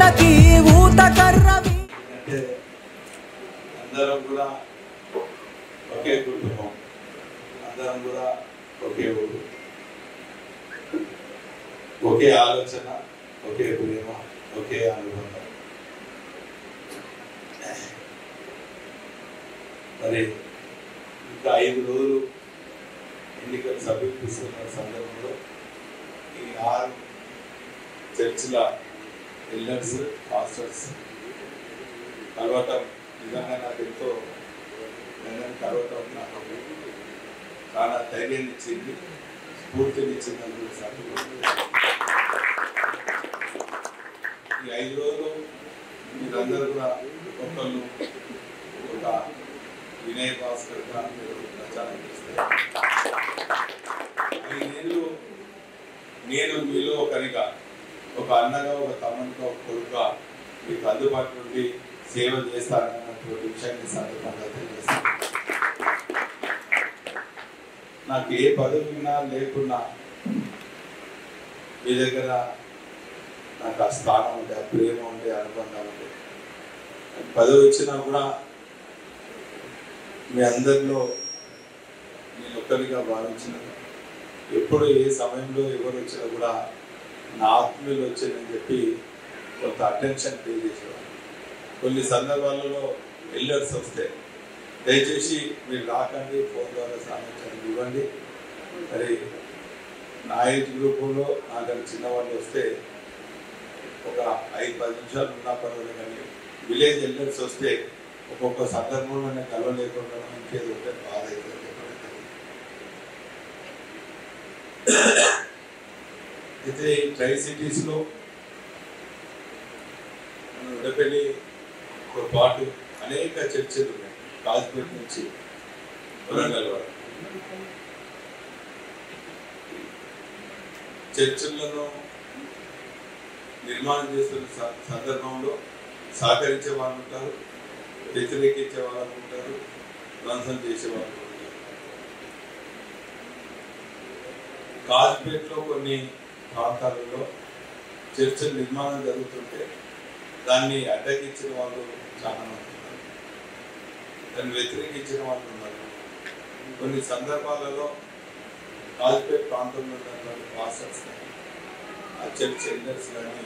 ఊతకి ఊత కర్రవి అంటే అందరం కూడా ఒకే కుటుంబం అందరం కూడా ఒకే ఊరు ఒకే ఆలోచన ఒకే ప్రేమ ఒకే అనుబంధం మరి ఇంకా ఐదు రోజులు ఎన్నికల సమీపిస్తున్న సందర్భంలో ఈ ఆరు చర్చిల ఎల్డర్స్ పాస్టర్స్ కలవటం నిజంగా నాకు ఎంతో నేను కలవటం నాకు చాలా ధైర్యాన్ని ఇచ్చింది స్ఫూర్తిని ఇచ్చింది ఈ ఐదు రోజులు మీరందరూ కూడా ఒక్కొక్కరు ఒక వినయ్ భాస్కర్ గా మీరు ప్రచారం చేస్తారు ఐదేళ్ళు నేను మీలో ఒకరిగా ఒక అన్నగా ఒక తమ్మునిగా ఒక కొడుకుగా మీకు అందుబాటు నుండి సేవ చేస్తానన్నటువంటి విషయాన్ని ఈ సందర్భంగా తెలియజేస్తాను నాకు ఏ పదవి ఉన్నా లేకున్నా మీ దగ్గర నాకు ఆ స్థానం ఉండే ఆ ప్రేమ ఉండే అనుబంధం ఉండే నాకు పదవి వచ్చినా కూడా మీ అందరిలో నేను ఒక్కరిగా భావించిన ఎప్పుడు ఏ సమయంలో ఎవరు వచ్చినా కూడా నా ఆత్మీయులు వచ్చారని చెప్పి కొంత అటెన్షన్ పే చేసేవాడు కొన్ని సందర్భాలలో ఎల్డర్స్ వస్తే దయచేసి మీరు రాకండి ఫోన్ ద్వారా సాధించండి ఇవ్వండి మరి నా ఏజ్ గ్రూపులో నాకన్నా చిన్నవాళ్ళు వస్తే ఒక ఐదు పది నిమిషాలు ఉన్నా పర్వాలేదు కానీ విలేజ్ ఎల్డర్స్ వస్తే ఒక్కొక్క సందర్భంలో నేను కలవలేకుండా ఇంకేదో ఉంటే బాధ అవుతుంది ఎప్పుడైతే అయితే ఈ ట్రై సిటీస్ లో మన ఉడపల్లితో పాటు అనేక చర్చలు ఉన్నాయి కాజ్పేట నుంచి వరంగల్ వరకు చర్చలను నిర్మాణం చేస్తున్న స- సందర్భంలో సహకరించే వాళ్ళు ఉంటారు వ్యతిరేకించే వాళ్ళు ఉంటారు ధ్వంసం చేసే వాళ్ళు ఉంటారు కాజ్పేట్లో కొన్ని ప్రాంతాలలో చర్చల నిర్మాణం జరుగుతుంటే దాన్ని అడ్డగించిన వాళ్ళు చాలా మంది ఉన్నారు దాన్ని వ్యతిరేకించిన వాళ్ళు ఉన్నారు కొన్ని సందర్భాలలో కాజ్పేట్ ప్రాంతంలో ఉన్నటువంటి పాస్టర్స్ కానీ ఆ చర్చ్ ఎల్డర్స్ కానీ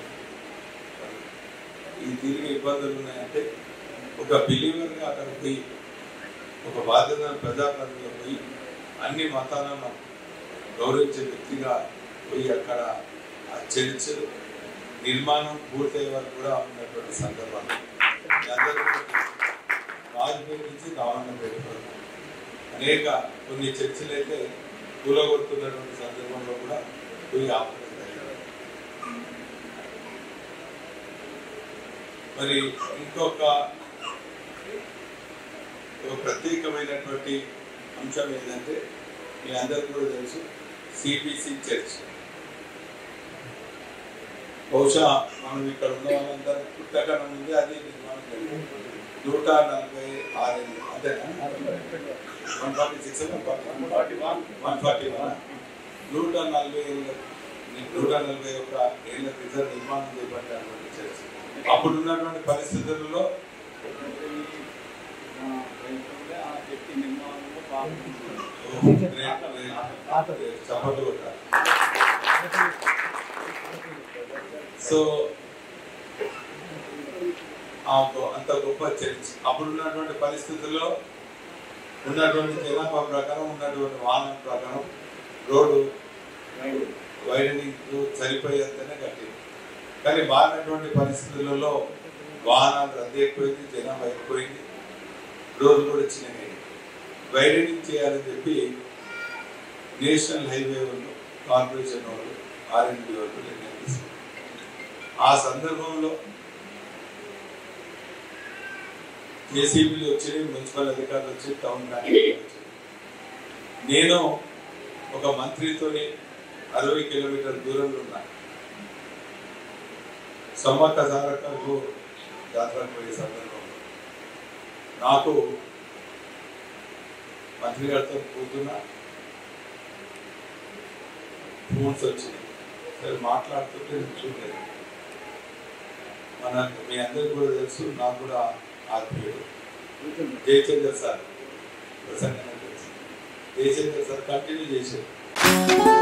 ఈ తిరిగి ఇబ్బందులు ఉన్నాయంటే ఒక బిలీవర్గా అక్కడ పోయి ఒక బాధ్యత ప్రజాప్రతినిధిగా పోయి అన్ని మతాలను గౌరవించే వ్యక్తిగా పోయి అక్కడ ఆ చర్చ్ నిర్మాణం పూర్తయ్యే వరకు కూడా ఉన్నటువంటి సందర్భాలు మీ అందరికీ తెలుసు. రాజుపేట నుంచి రావణపేట వరకు అనేక కొన్ని చర్చలు అయితే కూలగొడుతున్నటువంటి సందర్భంలో కూడా పోయి ఆపడం జరిగింది. మరి ఇంకొక ఒక ప్రత్యేకమైనటువంటి అంశం ఏంటంటే మీ అందరికీ కూడా తెలుసు సిబిసి చర్చ్ బహుశా మనం ఇక్కడ ఉన్న వాళ్ళందరూ పుట్టకన ముందే అది నిర్మాణం జరిగింది నూట నలభై ఆరు అంతేనా one forty six one forty one one forty one నూట నలభై ఏళ్ళ నూట నలభై ఒక్క ఏళ్ళ క్రితం నిర్మాణం చేపట్టినటువంటి చర్చ్ అప్పుడు ఉన్నటువంటి పరిస్థితులలో చప్పట్లు కొట్టాలి సో ఆ గొ- అంత గొప్ప చర్చ్ అప్పుడు ఉన్నటువంటి పరిస్థితుల్లో ఉన్నటువంటి జనాభా ప్రకారం ఉన్నటువంటి వాహనం ప్రకారం రోడ్డు వైడనింగ్ సరిపోయేంతనే కట్టింది కానీ బాగున్నటువంటి పరిస్థితులలో వాహనాలు రద్దు ఎక్కువైంది జనాభా ఎక్కువైంది రోడ్లు కూడా చిన్నగా వైడనింగ్ చేయాలని చెప్పి నేషనల్ హైవే వాళ్ళు కార్పొరేషన్ వాళ్ళు ఆర్ఎండ్బి వాళ్ళు నిర్ణయం తీసుకున్నారు ఆ సందర్భంలో జేసీబీలు వచ్చి మున్సిపల్ అధికారులు వచ్చి టౌన్ మేనేజర్ వచ్చి నేను ఒక మంత్రితోని అరవై కిలోమీటర్ దూరంలో ఉన్నా సమ్మక్క సారక్కకు జాతరకు పోయే సందర్భంలో నాకు మంత్రి గారితో కూర్చున్నా ఫోన్స్ వచ్చినాయి సరే మాట్లాడుతుంటే నేను చూడలేదు మన మీ అందరికీ కూడా తెలుసు నాకు కూడా ఆత్మీయుడు జయచంద్ర సార్ ప్రసంగం తెలుసు జయచంద్ర సార్ కంటిన్యూ చేశారు